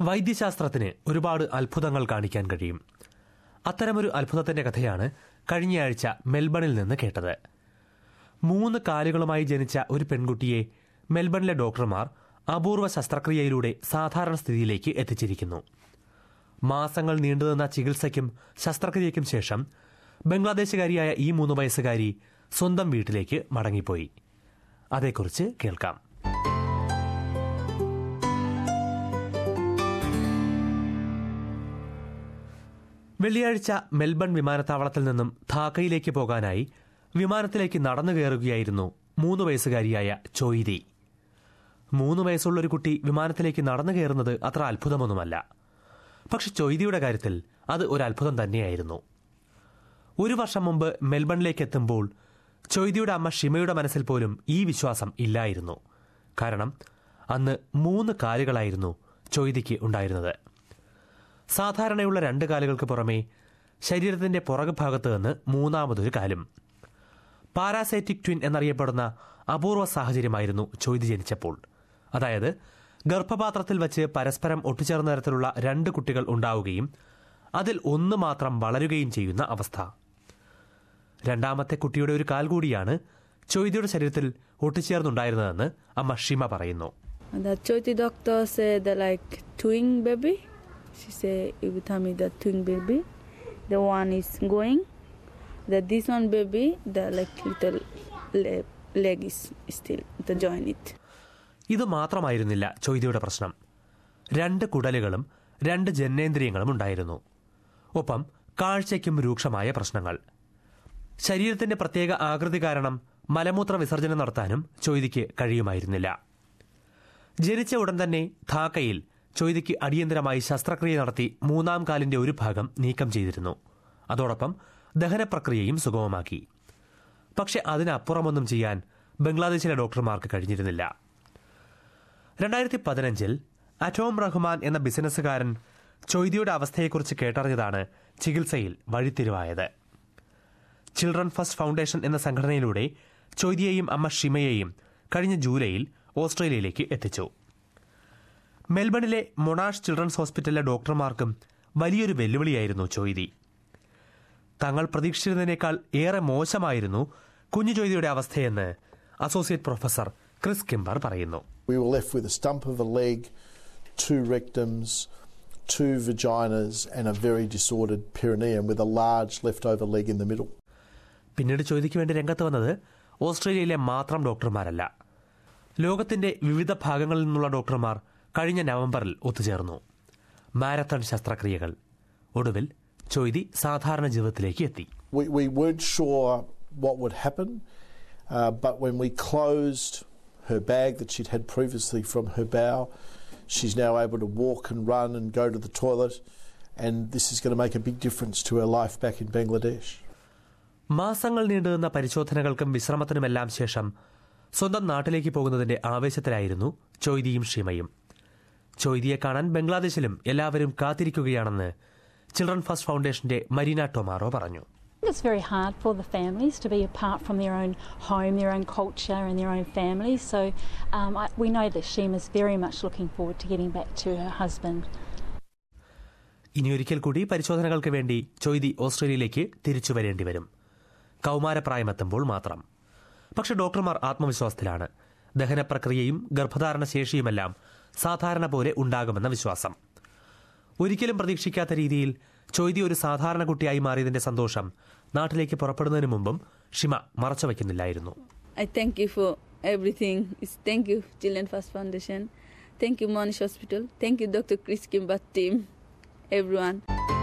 വൈദ്യശാസ്ത്രത്തിന് ഒരുപാട് അത്ഭുതങ്ങൾ കാണിക്കാൻ കഴിയും അത്തരമൊരു അത്ഭുതത്തിന്റെ കഥയാണ് കഴിഞ്ഞയാഴ്ച മെൽബണിൽ നിന്ന് കേട്ടത് മൂന്ന് കാലുകളുമായി ജനിച്ച ഒരു പെൺകുട്ടിയെ മെൽബണിലെ ഡോക്ടർമാർ അപൂർവ ശസ്ത്രക്രിയയിലൂടെ സാധാരണ സ്ഥിതിയിലേക്ക് എത്തിച്ചിരിക്കുന്നു മാസങ്ങൾ നീണ്ടുനിന്ന ചികിത്സയ്ക്കും ശസ്ത്രക്രിയയ്ക്കും ശേഷം ബംഗ്ലാദേശുകാരിയായ ഈ മൂന്ന് വയസ്സുകാരി സ്വന്തം വീട്ടിലേക്ക് മടങ്ങിപ്പോയി അതേക്കുറിച്ച് കേൾക്കാം വെള്ളിയാഴ്ച മെൽബൺ വിമാനത്താവളത്തിൽ നിന്നും ധാക്കയിലേക്ക് പോകാനായി വിമാനത്തിലേക്ക് നടന്നു കയറുകയായിരുന്നു മൂന്ന് വയസ്സുകാരിയായ ചോയ്തി മൂന്ന് വയസ്സുള്ള ഒരു കുട്ടി വിമാനത്തിലേക്ക് നടന്നു കയറുന്നത് അത്ര അത്ഭുതമൊന്നുമല്ല പക്ഷെ ചൊയ്തിയുടെ കാര്യത്തിൽ അത് ഒരു അത്ഭുതം തന്നെയായിരുന്നു ഒരു വർഷം മുമ്പ് മെൽബണിലേക്ക് എത്തുമ്പോൾ ചൊയ്തിയുടെ അമ്മ ഷിമയുടെ മനസ്സിൽ പോലും ഈ വിശ്വാസം ഇല്ലായിരുന്നു കാരണം അന്ന് മൂന്ന് കാലുകളായിരുന്നു ചൊയ്തിക്ക് ഉണ്ടായിരുന്നത് സാധാരണയുള്ള രണ്ട് കാലുകൾക്ക് പുറമേ ശരീരത്തിന്റെ പുറകു ഭാഗത്ത് നിന്ന് മൂന്നാമതൊരു കാലും പാരാസൈറ്റിക് ട്വിൻ എന്നറിയപ്പെടുന്ന അപൂർവ സാഹചര്യമായിരുന്നു ചൊയ്തി ജനിച്ചപ്പോൾ അതായത് ഗർഭപാത്രത്തിൽ വച്ച് പരസ്പരം ഒട്ടിച്ചേർന്ന തരത്തിലുള്ള രണ്ട് കുട്ടികൾ ഉണ്ടാവുകയും അതിൽ ഒന്ന് മാത്രം വളരുകയും ചെയ്യുന്ന അവസ്ഥ രണ്ടാമത്തെ കുട്ടിയുടെ ഒരു കാൽ കൂടിയാണ് ചൊയ്തിയുടെ ശരീരത്തിൽ ഒട്ടിച്ചേർന്നുണ്ടായിരുന്നതെന്ന് അമ്മ ഷിമ പറയുന്നു The Choiti doctor said that like twin baby. She said it will tell me the twin baby. The one is going. That this one baby, the like little leg, leg is still the join it. ഇത് മാത്രമായിരുന്നില്ല ചൊയ്തിയുടെ പ്രശ്നം രണ്ട് കുടലുകളും രണ്ട് ജനനേന്ദ്രിയങ്ങളും ഉണ്ടായിരുന്നു ഒപ്പം കാഴ്ചയ്ക്കും രൂക്ഷമായ പ്രശ്നങ്ങൾ ശരീരത്തിന്റെ പ്രത്യേക ആകൃതി കാരണം മലമൂത്ര വിസർജനം നടത്താനും ചൊയ്തിക്ക് കഴിയുമായിരുന്നില്ല ജനിച്ച ഉടൻ തന്നെ ധാക്കയിൽ ചൊയ്തിക്ക് അടിയന്തരമായി ശസ്ത്രക്രിയ നടത്തി മൂന്നാം കാലിന്റെ ഒരു ഭാഗം നീക്കം ചെയ്തിരുന്നു അതോടൊപ്പം ദഹനപ്രക്രിയയും സുഗമമാക്കി പക്ഷെ അതിനപ്പുറമൊന്നും ചെയ്യാൻ ബംഗ്ലാദേശിലെ ഡോക്ടർമാർക്ക് കഴിഞ്ഞിരുന്നില്ല രണ്ടായിരത്തി പതിനഞ്ചിൽ അറ്റോം റഹ്മാൻ എന്ന ബിസിനസ്സുകാരൻ ചൊയ്തിയുടെ അവസ്ഥയെക്കുറിച്ച് കേട്ടറിഞ്ഞതാണ് ചികിത്സയിൽ വഴിത്തിരിവായത് ചിൽഡ്രൻ ഫസ്റ്റ് ഫൗണ്ടേഷൻ എന്ന സംഘടനയിലൂടെ ചൊയ്തിയെയും അമ്മ ഷിമയെയും കഴിഞ്ഞ ജൂലൈയിൽ ഓസ്ട്രേലിയയിലേക്ക് എത്തിച്ചു മെൽബണിലെ മൊണാഷ് ചിൽഡ്രൻസ് ഹോസ്പിറ്റലിലെ ഡോക്ടർമാർക്കും വലിയൊരു വെല്ലുവിളിയായിരുന്നു ചൊയ്തി തങ്ങൾ പ്രതീക്ഷിച്ചിരുന്നതിനേക്കാൾ ഏറെ മോശമായിരുന്നു കുഞ്ഞു ചൊയ്തിയുടെ അവസ്ഥയെന്ന് അസോസിയേറ്റ് പ്രൊഫസർ ക്രിസ് കിംബർ പറയുന്നു We were left with a stump of a leg, two rectums, two vaginas, and a very disordered perineum with a large leftover leg in the middle. പിന്നീട് ചോദ്യയ്ക്ക് വേണ്ടി രംഗത്ത് വന്നത് ഓസ്ട്രേലിയയിലെ മാത്രം ഡോക്ടർമാരല്ല ലോകത്തിന്റെ വിവിധ ഭാഗങ്ങളിൽ നിന്നുള്ള ഡോക്ടർമാർ കഴിഞ്ഞ നവംബറിൽ ഒത്തുചേർന്നു മാരത്തൺ ശസ്ത്രക്രിയകൾ ഒടുവിൽ ചൊയ്തി സാധാരണ ജീവിതത്തിലേക്ക് എത്തി We, we weren't sure what would happen, uh, but when we closed her bag that she'd had previously from her bowel, she's now able to walk and run and go to the toilet, and this is going to make a big difference to her life back in Bangladesh. മാസങ്ങൾ നീണ്ടുനിന്ന പരിശോധനകൾക്കും വിശ്രമത്തിനുമെല്ലാം ശേഷം സ്വന്തം നാട്ടിലേക്ക് പോകുന്നതിന്റെ ആവേശത്തിലായിരുന്നു ചൊയ്തിയും ഷീമയും ചൊയ്തിയെ കാണാൻ ബംഗ്ലാദേശിലും എല്ലാവരും കാത്തിരിക്കുകയാണെന്ന് ചിൽഡ്രൻ ഫസ്റ്റ് ഫൗണ്ടേഷന്റെ മരീന ടൊമാറോ പറഞ്ഞു It's very hard for the families to be apart from their own home, their own culture, and their own families. So um, I, we know that Sheema's very much looking forward to getting back to her husband. ഇനിയൊരിക്കൽ കൂടി പരിശോധനകൾക്ക് വേണ്ടി ചൊയ്തി ഓസ്ട്രേലിയയിലേക്ക് തിരിച്ചു വരേണ്ടി വരും കൗമാരപ്രായമെത്തുമ്പോൾ മാത്രം പക്ഷെ ഡോക്ടർമാർ ആത്മവിശ്വാസത്തിലാണ് ദഹന പ്രക്രിയയും ഗർഭധാരണ ശേഷിയുമെല്ലാം സാധാരണ പോലെ ഉണ്ടാകുമെന്ന വിശ്വാസം ഒരിക്കലും പ്രതീക്ഷിക്കാത്ത രീതിയിൽ ചൊയ്തി ഒരു സാധാരണ കുട്ടിയായി മാറിയതിന്റെ സന്തോഷം നാട്ടിലേക്ക് പുറപ്പെടുന്നതിന് മുമ്പും Shima മറച്ചുവെക്കുന്നില്ലായിരുന്നു I thank you for everything. It's thank you, Children First Foundation. Thank you, Monish Hospital. Thank you, Dr. Chris Kimbat team. Everyone.